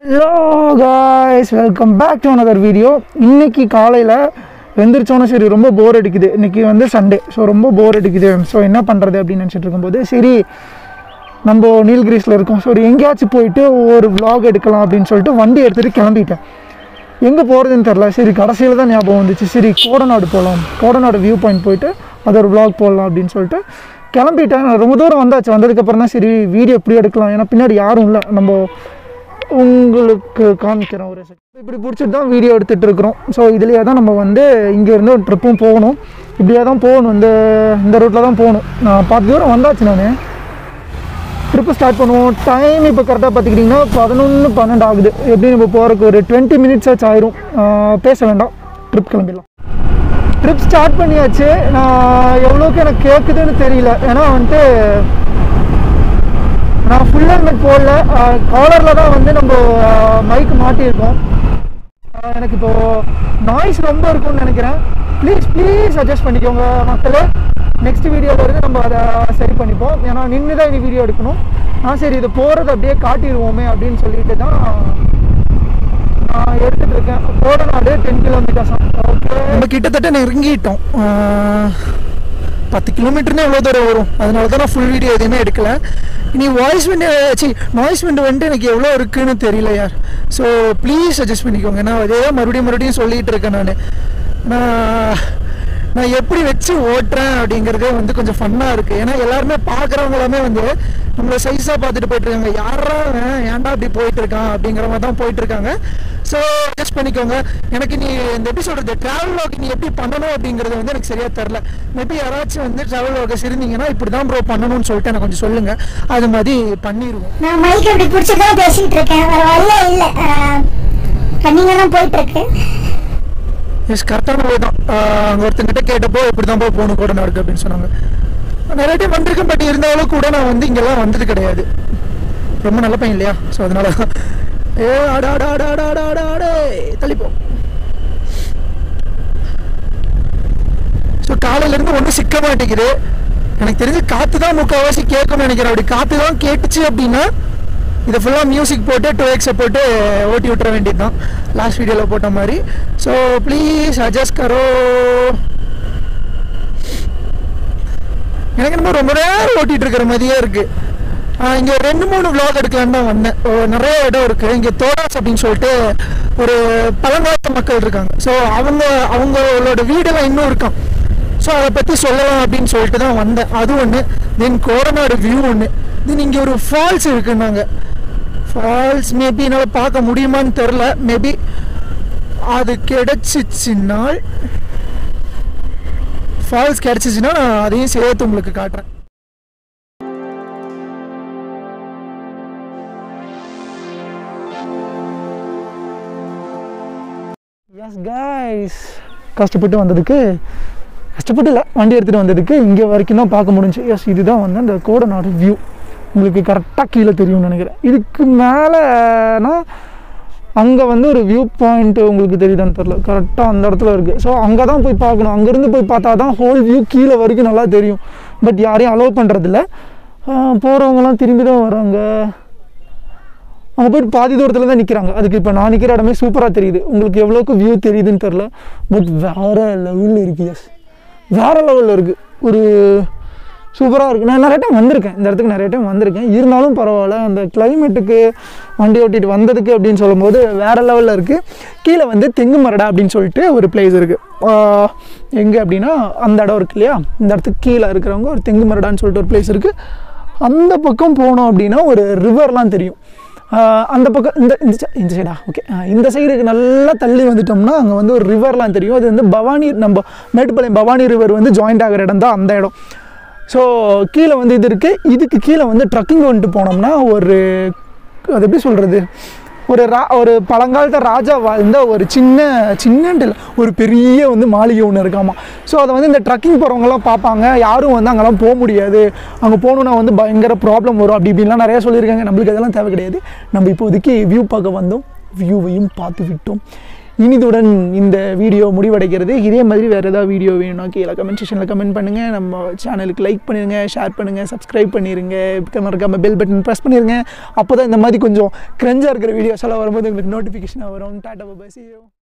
Hello guys welcome back to another video இன்னைக்கு காலையில் வெந்திரிச்சோன்னே சரி ரொம்ப போர் அடிக்குது இன்னைக்கு வந்து சண்டே ஸோ ரொம்ப போர் அடிக்குது ஸோ என்ன பண்ணுறது அப்படின்னு நினச்சிட்டு இருக்கும்போது சரி நம்ம நீல்கிரிஸில் இருக்கோம் ஸோ எங்கேயாச்சும் போயிட்டு ஒரு vlog எடுக்கலாம் அப்படின்னு சொல்லிட்டு வண்டி எடுத்துகிட்டு கிளம்பிட்டேன் எங்கே போகிறதுன்னு தெரில சரி கடைசியில் தான் ஞாபகம் வந்துச்சு சரி கோடநாடு போகலாம் கோடநாடு வியூ பாயிண்ட் போயிட்டு அது ஒரு vlog போடலாம் அப்படின்னு சொல்லிட்டு கிளம்பிட்டேன் நான் ரொம்ப தூரம் வந்தாச்சு வந்ததுக்கப்புறம் தான் சரி வீடியோ எப்படி எடுக்கலாம் ஏன்னா பின்னாடி யாரும் இல்லை நம்ம உங்களுக்கு காமிக்கிறோம் ஒரு செகண்ட் இப்படி பிடிச்சிட்டு தான் வீடியோ எடுத்துகிட்டு இருக்கிறோம் ஸோ இதுலேயே தான் நம்ம வந்து இங்கேருந்து ஒரு ட்ரிப்பும் போகணும் இப்படியே தான் போகணும் இந்த இந்த ரூட்டில் தான் போகணும் நான் பாதி தூரம் வந்தாச்சு நான் ட்ரிப்பு ஸ்டார்ட் பண்ணுவோம் டைம் இப்போ கரெக்டாக பார்த்துக்கிட்டிங்கன்னா பதினொன்று பன்னெண்டு ஆகுது எப்படி நம்ம போகிறதுக்கு ஒரு டுவெண்ட்டி மினிட்ஸ் ஆச்சு ஆயிரும் ஆஹ் பேச வேண்டாம் ட்ரிப் கிளம்பிடலாம் ட்ரிப் ஸ்டார்ட் பண்ணியாச்சு நான் எவ்வளோக்கு எனக்கு கேட்குதுன்னு தெரியல ஏன்னா வந்துட்டு நான் ஃபுல் ஹெல்மெட் போடல காலரில் தான் வந்து நம்ம மைக் மாட்டியிருக்கோம் ஆஹ் எனக்கு இப்போ நாய்ஸ் ரொம்ப இருக்கும்னு நினைக்கிறேன் ப்ளீஸ் ப்ளீஸ் அட்ஜஸ்ட் பண்ணிக்கோங்க மக்களே நெக்ஸ்ட் வீடியோவில் இருந்து நம்ம அதை சரி பண்ணிப்போம் ஏன்னா நின்று தான் இனி வீடியோ எடுக்கணும் நான் சரி இது போகிறது அப்படியே காட்டிடுவோமே அப்படின்னு சொல்லிட்டு தான் நான் எடுத்துட்டு இருக்கேன் கோடநாடு டென் கிலோமீட்டர்ஸ் ஓகே நம்ம கிட்டத்தட்ட நெருங்கிட்டோம் பத்து கிலோமீட்டர்னு எவ்வளோ தூரம் வரும் அதனால தான் நான் ஃபுல் வீடியோ எதுவுமே எடுக்கல இனி வாய்ஸ் விண்டு சி நாய்ஸ் விண்டு வந்துட்டு எனக்கு எவ்வளோ இருக்குன்னு தெரியல யார் ஸோ ப்ளீஸ் சஜஸ்ட் பண்ணிக்கோங்க நான் அதே தான் மறுபடியும் மறுபடியும் சொல்லிட்டு இருக்கேன் நான் நான் நான் எப்படி வச்சு ஓட்டுறேன் அப்படிங்கிறதே வந்து கொஞ்சம் ஃபன்னாக இருக்குது ஏன்னா எல்லாருமே பார்க்குறவங்க எல்லாமே வந்து நம்மளை சைஸாக பார்த்துட்டு போயிட்டு இருக்காங்க யாரா அவன்? ஏன்டா அப்படி போயிட்டு இருக்கான் அப்படிங்கிற மாதிரி தான் போயிட்டு இருக்காங்க ஸோ அட்ஜஸ்ட் பண்ணிக்கோங்க எனக்கு நீ இந்த எப்படி சொல்கிறது ட்ராவல் வாக் நீ எப்படி பண்ணணும் அப்படிங்கிறது வந்து எனக்கு சரியாக தெரில மேபி யாராச்சும் வந்து ட்ராவல் வாக்கஸ் இருந்தீங்கன்னா இப்படி தான் ப்ரோ பண்ணணும்னு சொல்லிட்டு எனக்கு கொஞ்சம் சொல்லுங்கள் அது மாதிரி பண்ணிடுவோம் நான் மைக் அப்படி பிடிச்சி தான் பேசிட்டு இருக்கேன் வேற வழியே இல்லை ரன்னிங்காக தான் போயிட்டு இருக்கு எஸ் கரெக்டான போய் தான் அங்கே ஒருத்தங்கிட்ட கேட்டப்போ இப்படி தான் போகணும் கூட நடக்கு அப்படின்னு சொன்னாங்க நிறைய டைம் வந்திருக்கேன் பட் இருந்தாலும் கூட நான் வந்து இங்கெல்லாம் வந்தது கிடையாது ரொம்ப நல்ல பையன் இல்லையா ஸோ அதனால தான் ஏ ஆடா ஆடா ஆடா ஆடா ஆடா ஆடா ஆடே தள்ளிப்போம் ஸோ காலையிலேருந்து ஒன்றும் சிக்க மாட்டேங்குது எனக்கு தெரிஞ்சு காற்று தான் முக்கால்வாசி கேட்கும்னு நினைக்கிறேன் அப்படி காற்று தான் கேட்டுச்சு அப்படின்னா இதை ஃபுல்லாக மியூசிக் போட்டு டூ எக்ஸை போட்டு ஓட்டி விட்டுற வேண்டியது தான் லாஸ்ட் வீடியோவில் போட்ட மாதிரி ஸோ ப்ளீஸ் அட்ஜஸ்ட் கரோ எனக்கு என்னமோ ரொம்ப நேரம் ஓட்டிட்டு இருக்கிற மாதிரியே இருக்கு ஆஹ் இங்க ரெண்டு மூணு vlog எடுக்கலான்னு தான் வந்தேன் ஓ, நிறைய இடம் இருக்கு இங்க தோடாஸ் அப்படின்னு சொல்லிட்டு ஒரு பழங்காலத்து மக்கள் இருக்காங்க ஸோ அவங்க அவங்களோட வீடெல்லாம் இன்னும் இருக்கான் ஸோ அதை பற்றி சொல்லலாம் அப்படின்னு சொல்லிட்டு தான் வந்தேன் அது ஒன்று தென் கோரநாடு வியூ ஒன்று தென் இங்கே ஒரு ஃபால்ஸ் இருக்குன்னாங்க ஃபால்ஸ் மேபி என்னால் பார்க்க முடியுமான்னு தெரில மேபி அது கிடைச்சிச்சுனால் ஃபால்ஸ் கிடச்சிச்சின்னா நான் அதையும் சேர்த்து உங்களுக்கு காட்டுறேன் எஸ் கைஸ் கஷ்டப்பட்டு வந்ததுக்கு கஷ்டப்பட்டு இல்லை வண்டி எடுத்துகிட்டு வந்ததுக்கு இங்கே வரைக்கும் தான் பார்க்க முடிஞ்சு எஸ் இதுதான் வந்து அந்த கோடநாடு வியூ உங்களுக்கு கரெக்டாக கீழே தெரியும்னு நினைக்கிறேன் இதுக்கு மேலேனா அங்கே வந்து ஒரு வியூ பாயிண்ட் உங்களுக்கு தெரியுதான்னு தெரில கரெக்டாக அந்த இடத்துல இருக்குது ஸோ அங்கே தான் போய் பார்க்கணும் அங்கேருந்து போய் பார்த்தா தான் ஹோல் வியூ கீழே வரைக்கும் நல்லா தெரியும் பட் யாரையும் அலோவ் பண்ணுறதில்ல போகிறவங்கலாம் திரும்பி தான் வராங்க அவங்க போயிட்டு பாதி தூரத்தில் தான் நிற்கிறாங்க அதுக்கு இப்போ நான் நிற்கிற இடமே சூப்பராக தெரியுது உங்களுக்கு எவ்வளோக்கு வியூ தெரியுதுன்னு தெரில பட் வேறு லெவலில் இருக்குது எஸ் வேறு லெவலில் இருக்குது ஒரு சூப்பராக இருக்குது நான் நிறைய டைம் வந்திருக்கேன் இந்த இடத்துக்கு நிறைய டைம் வந்திருக்கேன் இருந்தாலும் பரவாயில்ல அந்த கிளைமேட்டுக்கு வண்டி ஓட்டிட்டு வந்ததுக்கு அப்படின்னு சொல்லும்போது வேறு லெவலில் இருக்குது கீழே வந்து தெங்கு மரடா அப்படின்னு சொல்லிட்டு ஒரு பிளேஸ் இருக்குது எங்கே அப்படின்னா அந்த இடம் இருக்கு இல்லையா இந்த இடத்துக்கு கீழே இருக்கிறவங்க ஒரு தெங்கு மரடான்னு சொல்லிட்டு ஒரு பிளேஸ் இருக்குது அந்த பக்கம் போனோம் அப்படின்னா ஒரு ரிவர்லாம் தெரியும் ஆஹ் அந்த பக்கம் இந்த இந்த side- இந்த சைடா ஓகே இந்த சைடுக்கு நல்லா தள்ளி வந்துட்டோம்னா அங்கே வந்து ஒரு ரிவர்லாம் தெரியும் அது வந்து பவானி நம்ம மேட்டுப்பாளையம் பவானி ரிவர் வந்து ஜாயிண்ட் ஆகிற இடம் தான் அந்த இடம் ஸோ கீழே வந்து இது இருக்குது இதுக்கு கீழே வந்து ட்ரக்கிங் வந்துட்டு போனோம்னா ஒரு அது எப்படி சொல்கிறது ஒரு ரா ஒரு பழங்காலத்து ராஜா வாழ்ந்த ஒரு சின்ன சின்னன்ட்டு இல்லை ஒரு பெரிய வந்து மாளிகை ஒன்று இருக்காமா ஸோ அதை வந்து இந்த ட்ரக்கிங் போகிறவங்கலாம் பார்ப்பாங்க யாரும் வந்து அங்கெல்லாம் போக முடியாது அங்கே போகணுன்னா வந்து பயங்கர ப்ராப்ளம் வரும் அப்படி இப்படின்லாம் நிறைய சொல்லியிருக்காங்க நம்மளுக்கு அதெல்லாம் தேவை கிடையாது நம்ம இப்போதைக்கு வியூ பார்க்க வந்தோம் வியூவையும் பார்த்து விட்டோம் இனிதுடன் இந்த வீடியோ முடிவடைகிறது இதே மாதிரி வேறு ஏதாவது வீடியோ வேணும்னா கீழே கமெண்ட் செக்ஷனில் கமெண்ட் பண்ணுங்கள் நம்ம சேனலுக்கு லைக் பண்ணிடுங்க ஷேர் பண்ணுங்கள் சப்ஸ்கிரைப் பண்ணிடுங்க மறக்காமல் பெல் பட்டன் ப்ரெஸ் பண்ணிடுங்க அப்போ தான் இந்த மாதிரி கொஞ்சம் க்ரெஞ்சாக இருக்கிற வீடியோஸ் எல்லாம் வரும்போது உங்களுக்கு நோட்டிஃபிகேஷனாக வரும் டாட்டா பை see you